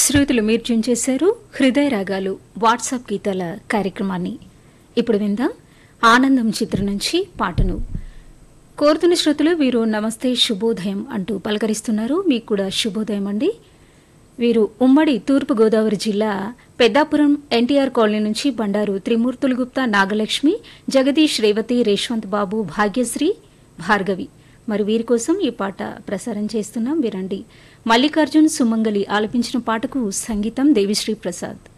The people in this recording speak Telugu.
శ్రోతలు మీరు ట్యూన్ చేశారు హృదయ రాగాలు వాట్సాప్ గీతాల కార్యక్రమాన్ని ఇప్పుడు విందాం ఆనందం చిత్రం నుంచి పాటను కోరుతున్న శ్రోతలు వీరు నమస్తే శుభోదయం అంటూ పలకరిస్తున్నారు మీకు కూడా శుభోదయం అండి వీరు ఉమ్మడి తూర్పుగోదావరి జిల్లా పెద్దాపురం ఎన్టీఆర్ కాలనీ నుంచి బండారు త్రిమూర్తుల గుప్తా నాగలక్ష్మి జగదీష్ రేవతి రేష్వంత్ బాబు భాగ్యశ్రీ భార్గవి మరి వీరి కోసం ఈ పాట ప్రసారం చేస్తున్నాం విరండి మల్లికార్జున్ సుమంగలి ఆలపించిన పాటకు సంగీతం దేవిశ్రీ ప్రసాద్